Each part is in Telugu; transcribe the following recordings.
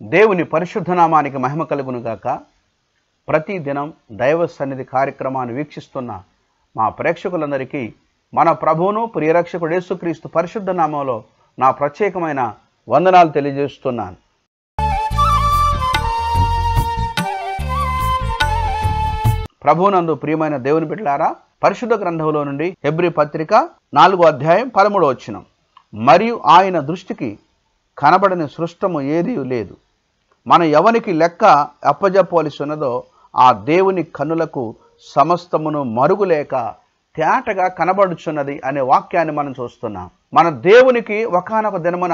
దేవుని పరిశుద్ధ నామానికి మహిమ కలుగును గాక ప్రతి దినం దైవ సన్నిధి కార్యక్రమాన్ని వీక్షిస్తున్న మా ప్రేక్షకులందరికీ మన ప్రభువును ప్రియరక్షకుడు యేసుక్రీస్తు పరిశుద్ధ నామంలో నా ప్రత్యేకమైన వందనాలు తెలియజేస్తున్నాను ప్రభువునందు ప్రియమైన దేవుని బిడ్డలారా పరిశుద్ధ గ్రంథంలో నుండి హెబ్రి పత్రిక నాలుగో అధ్యాయం పదమూడో వచ్చినం మరియు ఆయన దృష్టికి కనబడని సృష్టము ఏదీ లేదు మన ఎవనికి లెక్క అప్పజెప్పవలసి ఉన్నదో ఆ దేవుని కన్నులకు సమస్తమును మరుగులేక తేటగా కనబడుచున్నది అనే వాక్యాన్ని మనం చూస్తున్నాం మన దేవునికి ఒకనొక దినమున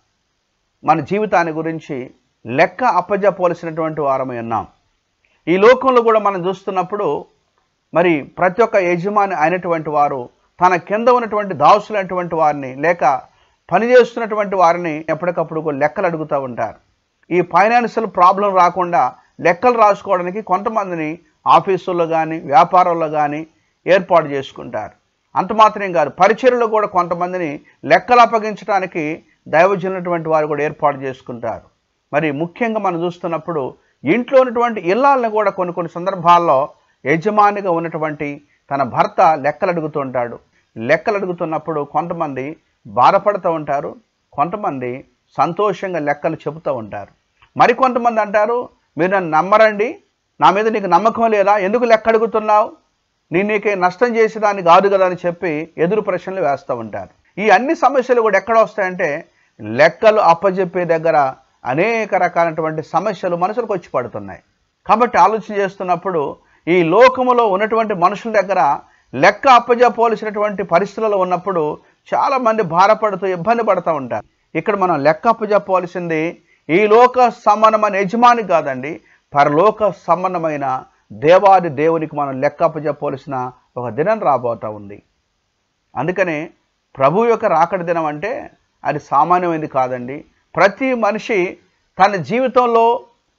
మన జీవితాన్ని గురించి లెక్క అప్పజెప్పవలసినటువంటి వారమై ఉన్నాం ఈ లోకంలో కూడా మనం చూస్తున్నప్పుడు మరి ప్రతి ఒక్క యజమాని అయినటువంటి వారు తన కింద ఉన్నటువంటి దాసులైనటువంటి వారిని లేక పనిచేస్తున్నటువంటి వారిని ఎప్పటికప్పుడు కూడా లెక్కలు అడుగుతూ ఉంటారు ఈ ఫైనాన్షియల్ ప్రాబ్లం రాకుండా లెక్కలు రాసుకోవడానికి కొంతమందిని ఆఫీసుల్లో కానీ వ్యాపారాల్లో కానీ ఏర్పాటు చేసుకుంటారు అంత మాత్రమే కాదు పరిచయలో కూడా కొంతమందిని లెక్కలు అప్పగించడానికి దైవజనులటువంటి వారు కూడా ఏర్పాటు చేసుకుంటారు మరి ముఖ్యంగా మనం చూస్తున్నప్పుడు ఇంట్లో ఉన్నటువంటి ఇల్లాలను కూడా కొన్ని కొన్ని సందర్భాల్లో యజమానిగా ఉన్నటువంటి తన భర్త లెక్కలు అడుగుతుంటాడు లెక్కలు అడుగుతున్నప్పుడు కొంతమంది బాధపడుతూ ఉంటారు కొంతమంది సంతోషంగా లెక్కలు చెబుతూ ఉంటారు మరికొంతమంది అంటారు మీరు నన్ను నమ్మరండి నా మీద నీకు నమ్మకం లేదా ఎందుకు లెక్క అడుగుతున్నావు నేను నీకే నష్టం చేసేదాన్ని కాదు కదా అని చెప్పి ఎదురు ప్రశ్నలు వేస్తూ ఉంటారు ఈ అన్ని సమస్యలు కూడా ఎక్కడ వస్తాయంటే లెక్కలు అప్పజెప్పే దగ్గర అనేక రకాలైనటువంటి సమస్యలు మనసులకు వచ్చి పడుతున్నాయి కాబట్టి ఆలోచన చేస్తున్నప్పుడు ఈ లోకములో ఉన్నటువంటి మనుషుల దగ్గర లెక్క అప్పజెప్పవలసినటువంటి పరిస్థితులలో ఉన్నప్పుడు చాలామంది భారపడుతూ ఇబ్బంది పడుతూ ఉంటారు ఇక్కడ మనం లెక్క అప్పజెప్పవలసింది ఈ లోక సంబంధమైన యజమాని కాదండి పరలోక సంబంధమైన దేవాది దేవునికి మనం లెక్క అప్పజెప్పవలసిన ఒక దినం రాబోతా ఉంది అందుకనే ప్రభు యొక్క రాకడి దినం అంటే అది సామాన్యమైనది కాదండి ప్రతి మనిషి తన జీవితంలో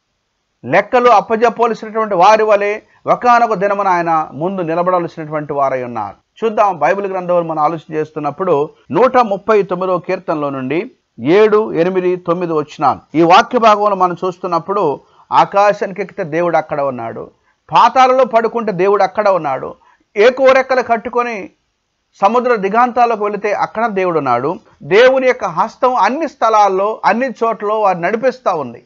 లెక్కలు అప్పజెప్పవలసినటువంటి వారి వలె ఒకనొక దినమున ఆయన ముందు నిలబడవలసినటువంటి వారై ఉన్నారు చూద్దాం బైబిల్ గ్రంథంలో మనం ఆలోచన చేస్తున్నప్పుడు నూట ముప్పై తొమ్మిదో కీర్తనలో నుండి ఏడు ఎనిమిది తొమ్మిది వచ్చినాను ఈ వాక్య భాగంలో మనం చూస్తున్నప్పుడు ఆకాశానికి ఎక్కితే దేవుడు అక్కడ ఉన్నాడు పాతాలలో పడుకుంటే దేవుడు అక్కడ ఉన్నాడు ఏ కోరెక్కలు కట్టుకొని సముద్ర దిగాంతాలకు వెళితే అక్కడ దేవుడు ఉన్నాడు దేవుని యొక్క హస్తం అన్ని స్థలాల్లో అన్ని చోట్ల వారు నడిపిస్తూ ఉంది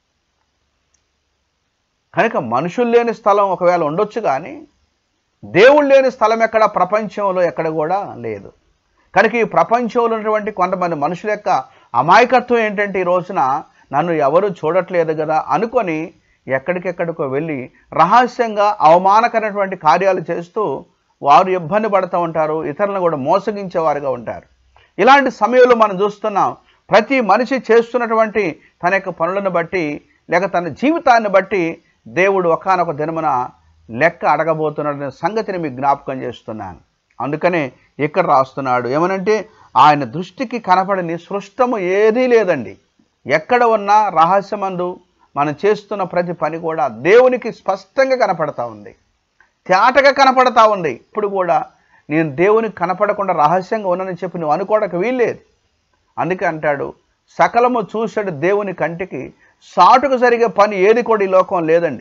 కనుక మనుషులు లేని స్థలం ఒకవేళ ఉండొచ్చు కానీ దేవుడు లేని స్థలం ఎక్కడ ప్రపంచంలో ఎక్కడ కూడా లేదు కనుక ఈ ప్రపంచంలో ఉన్నటువంటి కొంతమంది మనుషుల యొక్క అమాయకత్వం ఏంటంటే ఈ రోజున నన్ను ఎవరు చూడట్లేదు కదా అనుకొని ఎక్కడికెక్కడికో వెళ్ళి రహస్యంగా అవమానకరమైనటువంటి కార్యాలు చేస్తూ వారు ఇబ్బంది పడుతూ ఉంటారు ఇతరులను కూడా మోసగించేవారుగా ఉంటారు ఇలాంటి సమయంలో మనం చూస్తున్నాం ప్రతి మనిషి చేస్తున్నటువంటి తన యొక్క పనులను బట్టి లేక తన జీవితాన్ని బట్టి దేవుడు ఒకనొక దినమున లెక్క అడగబోతున్నాడనే సంగతిని మీకు జ్ఞాపకం చేస్తున్నాను అందుకనే ఇక్కడ రాస్తున్నాడు ఏమనంటే ఆయన దృష్టికి కనపడని సృష్టము ఏదీ లేదండి ఎక్కడ ఉన్నా రహస్యమందు మనం చేస్తున్న ప్రతి పని కూడా దేవునికి స్పష్టంగా కనపడతా ఉంది తేటగా కనపడతా ఉంది ఇప్పుడు కూడా నేను దేవునికి కనపడకుండా రహస్యంగా ఉన్నానని చెప్పి నువ్వు అనుకోవడానికి వీల్లేదు అందుకే అంటాడు సకలము చూసాడు దేవుని కంటికి సాటుకు జరిగే పని ఏది కూడా ఈ లోకం లేదండి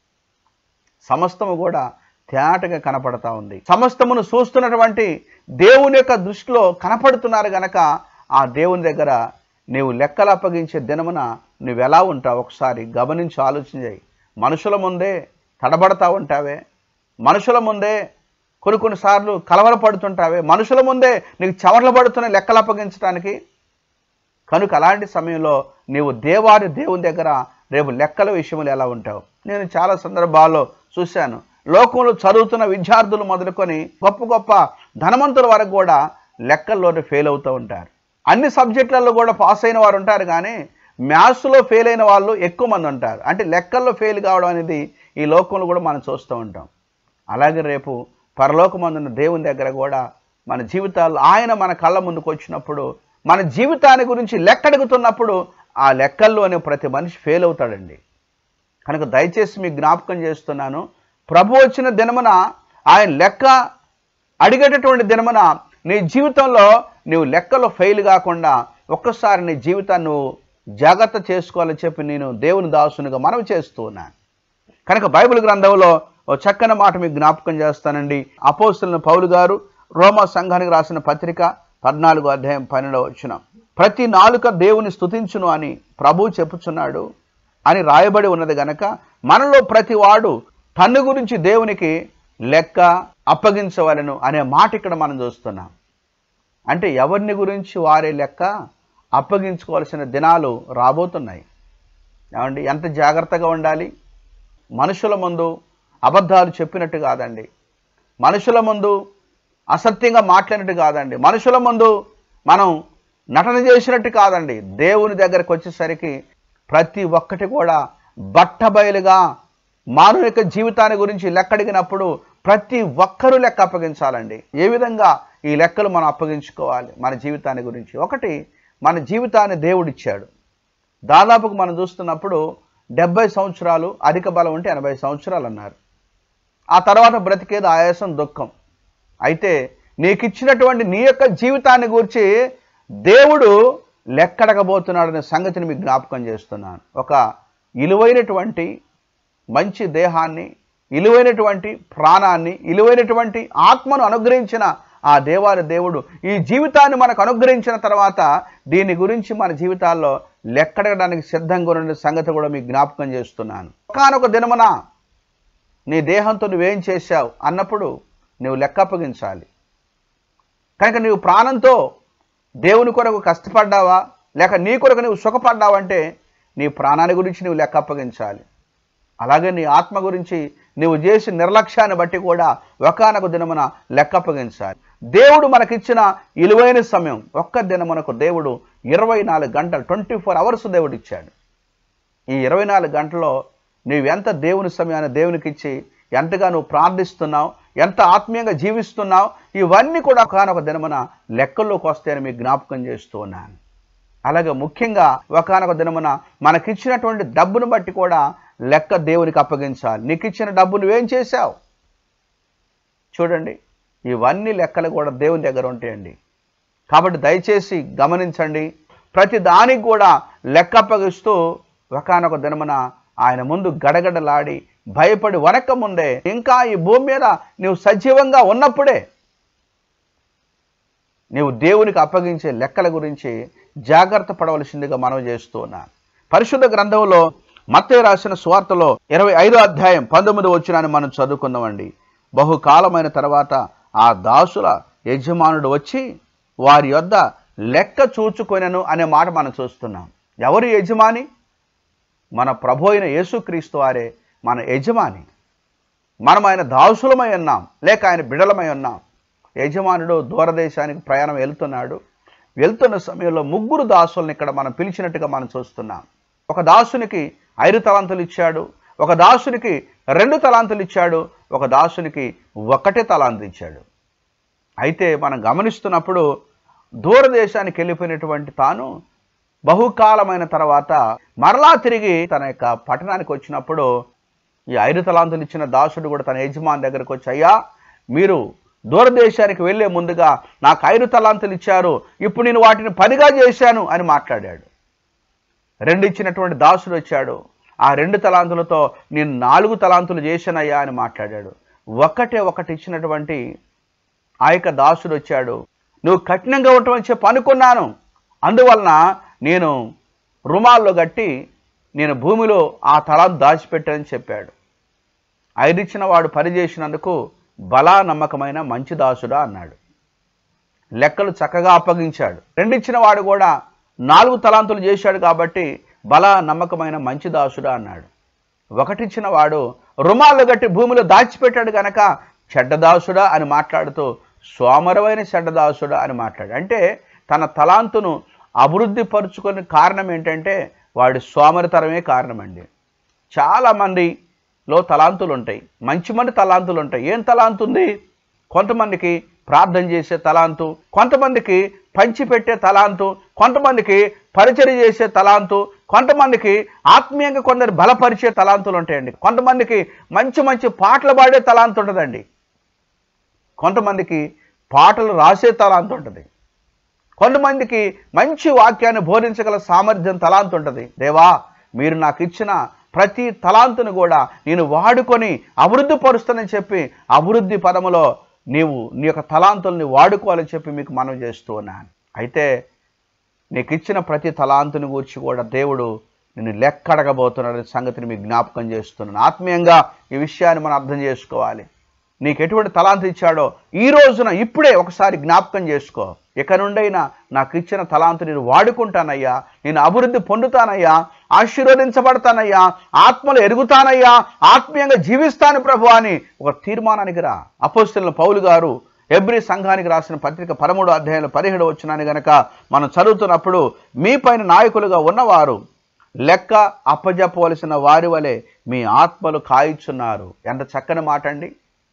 సమస్తము కూడా తేటగా కనపడతా ఉంది సమస్తమును చూస్తున్నటువంటి దేవుని యొక్క దృష్టిలో కనపడుతున్నారు గనక ఆ దేవుని దగ్గర నీవు లెక్కలు అప్పగించే దినమున నువ్వు ఎలా ఉంటావు ఒకసారి గమనించి ఆలోచన చేయి మనుషుల ముందే తడబడతా ఉంటావే మనుషుల ముందే కొన్ని కొన్నిసార్లు కలవరపడుతుంటావే మనుషుల ముందే నీకు చెమటలు పడుతున్న లెక్కలు అప్పగించడానికి కనుక అలాంటి సమయంలో నీవు దేవారి దేవుని దగ్గర రేపు లెక్కల విషయంలో ఎలా ఉంటావు నేను చాలా సందర్భాల్లో చూశాను లోకంలో చదువుతున్న విద్యార్థులు మొదలుకొని గొప్ప గొప్ప ధనవంతుల వరకు కూడా లెక్కల్లోనే ఫెయిల్ అవుతూ ఉంటారు అన్ని సబ్జెక్టులలో కూడా పాస్ అయిన వారు ఉంటారు కానీ మ్యాథ్స్లో ఫెయిల్ అయిన వాళ్ళు ఎక్కువ మంది ఉంటారు అంటే లెక్కల్లో ఫెయిల్ కావడం అనేది ఈ లోకంలో కూడా మనం చూస్తూ ఉంటాం అలాగే రేపు పరలోకమందున్న దేవుని దగ్గర కూడా మన జీవితాల్లో ఆయన మన కళ్ళ ముందుకు వచ్చినప్పుడు మన జీవితాన్ని గురించి లెక్క అడుగుతున్నప్పుడు ఆ లెక్కల్లోనే ప్రతి మనిషి ఫెయిల్ అవుతాడండి కనుక దయచేసి మీకు జ్ఞాపకం చేస్తున్నాను ప్రభు వచ్చిన దినమున ఆయన లెక్క అడిగేటటువంటి దినమున నీ జీవితంలో నువ్వు లెక్కలో ఫెయిల్ కాకుండా ఒక్కసారి నీ జీవితాన్ని నువ్వు జాగ్రత్త చేసుకోవాలని చెప్పి నేను దేవుని దాసునిగా మనవి చేస్తూ ఉన్నాను కనుక బైబిల్ గ్రంథంలో ఓ చక్కని మాట మీకు జ్ఞాపకం చేస్తానండి అపోస్తులను పౌలు గారు రోమా సంఘానికి రాసిన పత్రిక పద్నాలుగో అధ్యాయం పన్నెండవ వచ్చిన ప్రతి నాలుక దేవుని స్తుతించును అని ప్రభు చెప్పుచున్నాడు అని రాయబడి ఉన్నది గనక మనలో ప్రతి వాడు తన్ను గురించి దేవునికి లెక్క అప్పగించవలను అనే మాట ఇక్కడ మనం చూస్తున్నాం అంటే ఎవరిని గురించి వారే లెక్క అప్పగించుకోవాల్సిన దినాలు రాబోతున్నాయి ఏమండి ఎంత జాగ్రత్తగా ఉండాలి మనుషుల ముందు అబద్ధాలు చెప్పినట్టు కాదండి మనుషుల ముందు అసత్యంగా మాట్లాడినట్టు కాదండి మనుషుల ముందు మనం నటన చేసినట్టు కాదండి దేవుని దగ్గరకు వచ్చేసరికి ప్రతి ఒక్కటి కూడా బట్టబయలుగా మానవ యొక్క జీవితాన్ని గురించి లెక్కడిగినప్పుడు ప్రతి ఒక్కరూ లెక్క అప్పగించాలండి ఏ విధంగా ఈ లెక్కలు మనం అప్పగించుకోవాలి మన జీవితాన్ని గురించి ఒకటి మన జీవితాన్ని దేవుడిచ్చాడు దాదాపుకు మనం చూస్తున్నప్పుడు డెబ్బై సంవత్సరాలు అధిక బలం ఉంటే ఎనభై సంవత్సరాలు అన్నారు ఆ తర్వాత బ్రతికేది ఆయాసం దుఃఖం అయితే నీకు ఇచ్చినటువంటి నీ యొక్క జీవితాన్ని గురించి దేవుడు లెక్కడకబోతున్నాడనే సంగతిని మీకు జ్ఞాపకం చేస్తున్నాను ఒక ఇలువైనటువంటి మంచి దేహాన్ని ఇలువైనటువంటి ప్రాణాన్ని ఇలువైనటువంటి ఆత్మను అనుగ్రహించిన ఆ దేవాల దేవుడు ఈ జీవితాన్ని మనకు అనుగ్రహించిన తర్వాత దీని గురించి మన జీవితాల్లో లెక్కడడానికి సిద్ధంగా ఉన్న సంగతి కూడా మీకు జ్ఞాపకం చేస్తున్నాను ఒకనొక దినమున నీ దేహంతో నువ్వేం చేశావు అన్నప్పుడు నువ్వు లెక్క అప్పగించాలి కనుక నీవు ప్రాణంతో దేవుని కొరకు కష్టపడ్డావా లేక నీ కొరకు నువ్వు సుఖపడ్డావంటే నీ ప్రాణాన్ని గురించి నువ్వు లెక్క అప్పగించాలి అలాగే నీ ఆత్మ గురించి నువ్వు చేసిన నిర్లక్ష్యాన్ని బట్టి కూడా ఒకనొక దినమున లెక్క అప్పగించాలి దేవుడు మనకిచ్చిన ఇలువైన సమయం ఒక్క దినమునకు దేవుడు ఇరవై నాలుగు గంటలు ట్వంటీ ఫోర్ అవర్స్ దేవుడు ఇచ్చాడు ఈ ఇరవై నాలుగు గంటల్లో నువ్వెంత దేవుని సమయాన్ని దేవునికి ఇచ్చి ఎంతగా నువ్వు ప్రార్థిస్తున్నావు ఎంత ఆత్మీయంగా జీవిస్తున్నావు ఇవన్నీ కూడా ఒకనొక దినమున లెక్కల్లోకి వస్తాయని మీకు జ్ఞాపకం చేస్తూ ఉన్నాను అలాగే ముఖ్యంగా ఒకనొక దినమున మనకిచ్చినటువంటి డబ్బును బట్టి కూడా లెక్క దేవునికి అప్పగించాలి నీకు ఇచ్చిన డబ్బు నువ్వేం చేశావు చూడండి ఇవన్నీ లెక్కలు కూడా దేవుని దగ్గర ఉంటాయండి కాబట్టి దయచేసి గమనించండి ప్రతి దానికి కూడా లెక్క అప్పగిస్తూ ఒకనొక దినమున ఆయన ముందు గడగడలాడి భయపడి వనక ముందే ఇంకా ఈ భూమి మీద నువ్వు సజీవంగా ఉన్నప్పుడే నీవు దేవునికి అప్పగించే లెక్కల గురించి జాగ్రత్త పడవలసిందిగా మనం చేస్తూ ఉన్నాను పరిశుద్ధ గ్రంథంలో మత్తయి రాసిన సువార్తలో ఇరవై ఐదో అధ్యాయం పంతొమ్మిది వచ్చినాన్ని మనం చదువుకుందామండి బహుకాలమైన తర్వాత ఆ దాసుల యజమానుడు వచ్చి వారి యొద్ద లెక్క చూచుకొనెను అనే మాట మనం చూస్తున్నాం ఎవరు యజమాని మన ప్రభు అయిన యేసుక్రీస్తు వారే మన యజమాని మనం ఆయన దాసులమై ఉన్నాం లేక ఆయన బిడలమై ఉన్నాం యజమానుడు దూరదేశానికి ప్రయాణం వెళ్తున్నాడు వెళ్తున్న సమయంలో ముగ్గురు దాసుల్ని ఇక్కడ మనం పిలిచినట్టుగా మనం చూస్తున్నాం ఒక దాసునికి ఐదు తలాంతులు ఇచ్చాడు ఒక దాసునికి రెండు తలాంతులు ఇచ్చాడు ఒక దాసునికి ఒకటే తలాంతు ఇచ్చాడు అయితే మనం గమనిస్తున్నప్పుడు దూరదేశానికి వెళ్ళిపోయినటువంటి తాను బహుకాలమైన తర్వాత మరలా తిరిగి తన యొక్క పట్టణానికి వచ్చినప్పుడు ఈ ఐదు తలాంతులు ఇచ్చిన దాసుడు కూడా తన యజమాని దగ్గరకు వచ్చి అయ్యా మీరు దూరదేశానికి వెళ్ళే ముందుగా నాకు ఐదు తలాంతులు ఇచ్చారు ఇప్పుడు నేను వాటిని పనిగా చేశాను అని మాట్లాడాడు రెండు ఇచ్చినటువంటి దాసుడు వచ్చాడు ఆ రెండు తలాంతులతో నేను నాలుగు తలాంతులు చేశానయ్యా అని మాట్లాడాడు ఒకటే ఒకటి ఇచ్చినటువంటి ఆ యొక్క దాసుడు వచ్చాడు నువ్వు కఠినంగా ఉంటామని చెప్పి అనుకున్నాను అందువలన నేను రుమాల్లో గట్టి నేను భూమిలో ఆ తలాంతు దాచిపెట్టానని చెప్పాడు ఐదిచ్చిన వాడు పని చేసినందుకు బలా నమ్మకమైన మంచి దాసుడా అన్నాడు లెక్కలు చక్కగా అప్పగించాడు రెండిచ్చిన వాడు కూడా నాలుగు తలాంతులు చేశాడు కాబట్టి బలా నమ్మకమైన మంచి దాసుడా అన్నాడు ఒకటిచ్చిన వాడు రుమాలు గట్టి భూమిలో దాచిపెట్టాడు గనక చెడ్డదాసుడా అని మాట్లాడుతూ సోమరమైన చెడ్డదాసుడా అని మాట్లాడు అంటే తన తలాంతును అభివృద్ధి పరుచుకునే కారణం ఏంటంటే వాడి సోమరితరమే కారణమండి చాలామందిలో తలాంతులు ఉంటాయి మంచి మంది తలాంతులు ఉంటాయి ఏం తలాంతు ఉంది కొంతమందికి ప్రార్థన చేసే తలాంతు కొంతమందికి పంచిపెట్టే తలాంతు కొంతమందికి పరిచయం చేసే తలాంతు కొంతమందికి ఆత్మీయంగా కొందరు బలపరిచే తలాంతులు ఉంటాయండి కొంతమందికి మంచి మంచి పాటలు పాడే తలాంతు ఉంటుందండి కొంతమందికి పాటలు రాసే తలాంతు ఉంటుంది కొంతమందికి మంచి వాక్యాన్ని బోధించగల సామర్థ్యం తలాంతు ఉంటుంది దేవా మీరు నాకు ఇచ్చిన ప్రతి తలాంతును కూడా నేను వాడుకొని అభివృద్ధి పరుస్తానని చెప్పి అభివృద్ధి పదములో నీవు నీ యొక్క తలాంతుల్ని వాడుకోవాలని చెప్పి మీకు మనవి చేస్తూ ఉన్నాను అయితే నీకు ఇచ్చిన ప్రతి తలాంతుని గురించి కూడా దేవుడు నిన్ను లెక్కడగబోతున్నాడనే సంగతిని మీకు జ్ఞాపకం చేస్తున్నాను ఆత్మీయంగా ఈ విషయాన్ని మనం అర్థం చేసుకోవాలి నీకు ఎటువంటి తలాంతు ఇచ్చాడో ఈ రోజున ఇప్పుడే ఒకసారి జ్ఞాపకం చేసుకో ఇక నుండైనా నాకు ఇచ్చిన తలాంతు నేను వాడుకుంటానయ్యా నేను అభివృద్ధి పొందుతానయ్యా ఆశీర్వదించబడతానయ్యా ఆత్మలు ఎరుగుతానయ్యా ఆత్మీయంగా జీవిస్తాను ప్రభు అని ఒక తీర్మానానికి రా అపోస్తుల పౌలు గారు ఎబ్రి సంఘానికి రాసిన పత్రిక పదమూడు అధ్యాయంలో పదిహేడు వచ్చినాన్ని గనక మనం చదువుతున్నప్పుడు మీ పైన నాయకులుగా ఉన్నవారు లెక్క అప్పజెప్పవలసిన వారి వలె మీ ఆత్మలు కాయిచున్నారు ఎంత చక్కని మాట అండి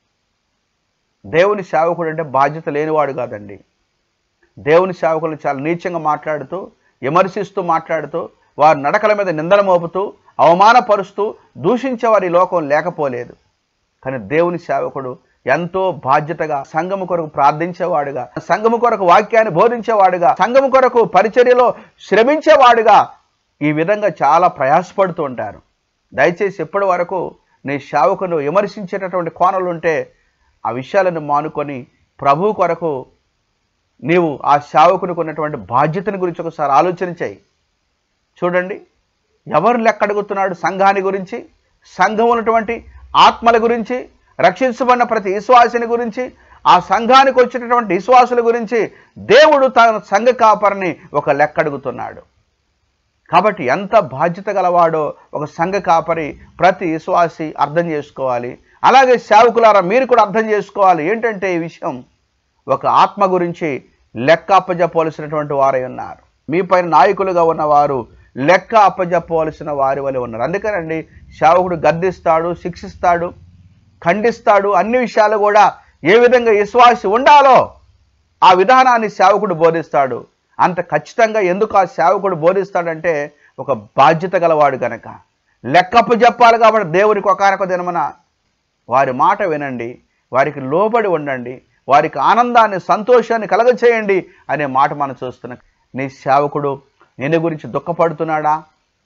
దేవుని సేవకుడు అంటే బాధ్యత లేనివాడు కాదండి దేవుని సేవకులు చాలా నీచంగా మాట్లాడుతూ విమర్శిస్తూ మాట్లాడుతూ వారి నడకల మీద నిందల మోపుతూ అవమానపరుస్తూ దూషించే వారి లోకం లేకపోలేదు కానీ దేవుని సేవకుడు ఎంతో బాధ్యతగా సంఘము కొరకు ప్రార్థించేవాడుగా సంఘము కొరకు వాక్యాన్ని బోధించేవాడుగా సంఘము కొరకు పరిచర్యలో శ్రమించేవాడుగా ఈ విధంగా చాలా ప్రయాసపడుతూ ఉంటారు దయచేసి ఇప్పటి వరకు నీ సేవకును విమర్శించేటటువంటి కోణలు ఉంటే ఆ విషయాలను మానుకొని ప్రభు కొరకు నీవు ఆ సేవకునికి ఉన్నటువంటి బాధ్యతను గురించి ఒకసారి ఆలోచన చేయి చూడండి ఎవరు లెక్క అడుగుతున్నాడు సంఘాన్ని గురించి సంఘం ఉన్నటువంటి ఆత్మల గురించి రక్షించబడిన ప్రతి విశ్వాసిని గురించి ఆ సంఘానికి వచ్చినటువంటి విశ్వాసుల గురించి దేవుడు తన సంఘ కాపరిని ఒక లెక్క అడుగుతున్నాడు కాబట్టి ఎంత బాధ్యత గలవాడో ఒక సంఘ కాపరి ప్రతి విశ్వాసి అర్థం చేసుకోవాలి అలాగే సేవకులారా మీరు కూడా అర్థం చేసుకోవాలి ఏంటంటే ఈ విషయం ఒక ఆత్మ గురించి లెక్క అప్పజెప్పవలసినటువంటి వారై ఉన్నారు మీ పైన నాయకులుగా ఉన్నవారు లెక్క అప్పజెప్పవలసిన వారి వలె ఉన్నారు అందుకనండి సేవకుడు గద్దిస్తాడు శిక్షిస్తాడు ఖండిస్తాడు అన్ని విషయాలు కూడా ఏ విధంగా విశ్వాసి ఉండాలో ఆ విధానాన్ని సేవకుడు బోధిస్తాడు అంత ఖచ్చితంగా ఎందుకు ఆ సేవకుడు బోధిస్తాడంటే ఒక బాధ్యత గలవాడు గనక లెక్కప్పు చెప్పాలి కాబట్టి దేవునికి ఒకనొక దినమన వారి మాట వినండి వారికి లోబడి ఉండండి వారికి ఆనందాన్ని సంతోషాన్ని కలగచేయండి అనే మాట మనం చూస్తున్నాం నీ సేవకుడు నిన్ను గురించి దుఃఖపడుతున్నాడా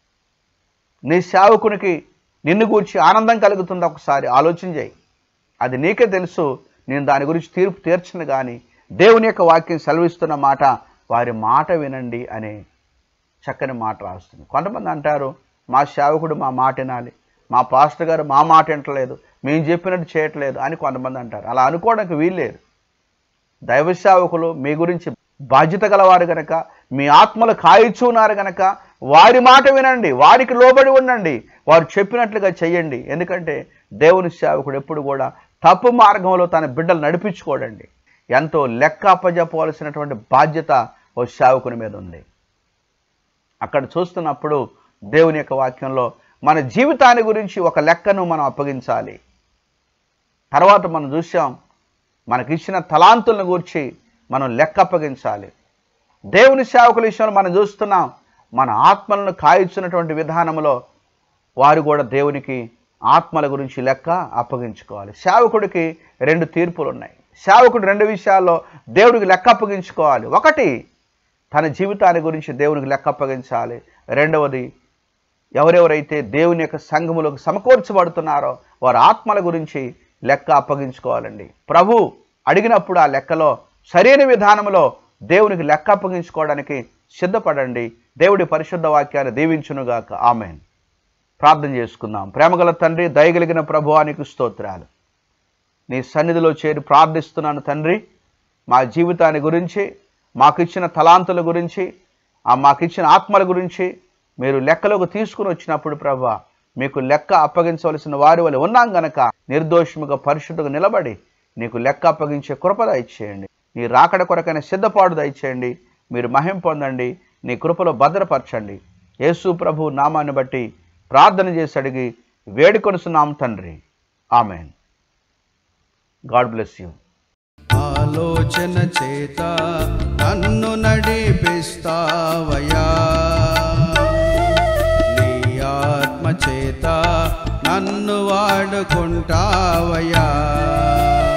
నీ సేవకునికి నిన్ను గురించి ఆనందం కలుగుతుందా ఒకసారి ఆలోచన చేయి అది నీకే తెలుసు నేను దాని గురించి తీర్పు తీర్చను కానీ దేవుని యొక్క వాక్యం సెలవిస్తున్న మాట వారి మాట వినండి అనే చక్కని మాట రాస్తుంది కొంతమంది అంటారు మా సేవకుడు మా మాట వినాలి మా పాస్టర్ గారు మా మాట వింటలేదు మేము చెప్పినట్టు చేయట్లేదు అని కొంతమంది అంటారు అలా అనుకోవడానికి వీల్లేదు దైవ సేవకులు మీ గురించి బాధ్యత గలవారు గనక మీ ఆత్మలు కాయిచున్నారు గనక వారి మాట వినండి వారికి లోబడి ఉండండి వారు చెప్పినట్లుగా చెయ్యండి ఎందుకంటే దేవుని సేవకుడు ఎప్పుడు కూడా తప్పు మార్గంలో తన బిడ్డలు నడిపించుకోడండి ఎంతో లెక్క అప్పజెప్పవలసినటువంటి బాధ్యత ఓ సేవకుని మీద ఉంది అక్కడ చూస్తున్నప్పుడు దేవుని యొక్క వాక్యంలో మన జీవితాన్ని గురించి ఒక లెక్కను మనం అప్పగించాలి తర్వాత మనం చూసాం మనకిచ్చిన తలాంతులను గురించి మనం లెక్క అప్పగించాలి దేవుని సేవకుల విషయంలో మనం చూస్తున్నాం మన ఆత్మలను కాయిస్తున్నటువంటి విధానంలో వారు కూడా దేవునికి ఆత్మల గురించి లెక్క అప్పగించుకోవాలి సేవకుడికి రెండు తీర్పులు ఉన్నాయి సేవకుడు రెండు విషయాల్లో దేవుడికి లెక్క అప్పగించుకోవాలి ఒకటి తన జీవితాన్ని గురించి దేవునికి లెక్క అప్పగించాలి రెండవది ఎవరెవరైతే దేవుని యొక్క సంఘములకు సమకూర్చబడుతున్నారో వారి ఆత్మల గురించి లెక్క అప్పగించుకోవాలండి ప్రభు అడిగినప్పుడు ఆ లెక్కలో సరైన విధానంలో దేవునికి లెక్క అప్పగించుకోవడానికి సిద్ధపడండి దేవుడి పరిశుద్ధ వాక్యాన్ని దీవించునుగాక ఆమెన్ ప్రార్థన చేసుకుందాం ప్రేమగల తండ్రి దయగలిగిన ప్రభువానికి స్తోత్రాలు నీ సన్నిధిలో చేరి ప్రార్థిస్తున్నాను తండ్రి మా జీవితాన్ని గురించి మాకు ఇచ్చిన తలాంతుల గురించి ఆ మాకు ఇచ్చిన ఆత్మల గురించి మీరు లెక్కలోకి తీసుకుని వచ్చినప్పుడు ప్రభా మీకు లెక్క అప్పగించవలసిన వారి వల్ల ఉన్నాం గనక నిర్దోషముగా పరిశుద్ధంగా నిలబడి నీకు లెక్క అప్పగించే కృప దయచేయండి నీ రాకడ కొరకైన సిద్ధపాటు దయచేయండి మీరు మహిం పొందండి నీ కృపలో భద్రపరచండి యేసు ప్రభు నామాన్ని బట్టి ప్రార్థన చేసి అడిగి వేడుకొనుసున్నాం తండ్రి ఆమెన్ గాడ్ బ్లెస్ యూ ఆలోచన చేత నన్ను నడిపిస్తావయా నీ ఆత్మ చేత నన్ను వాడుకుంటావయా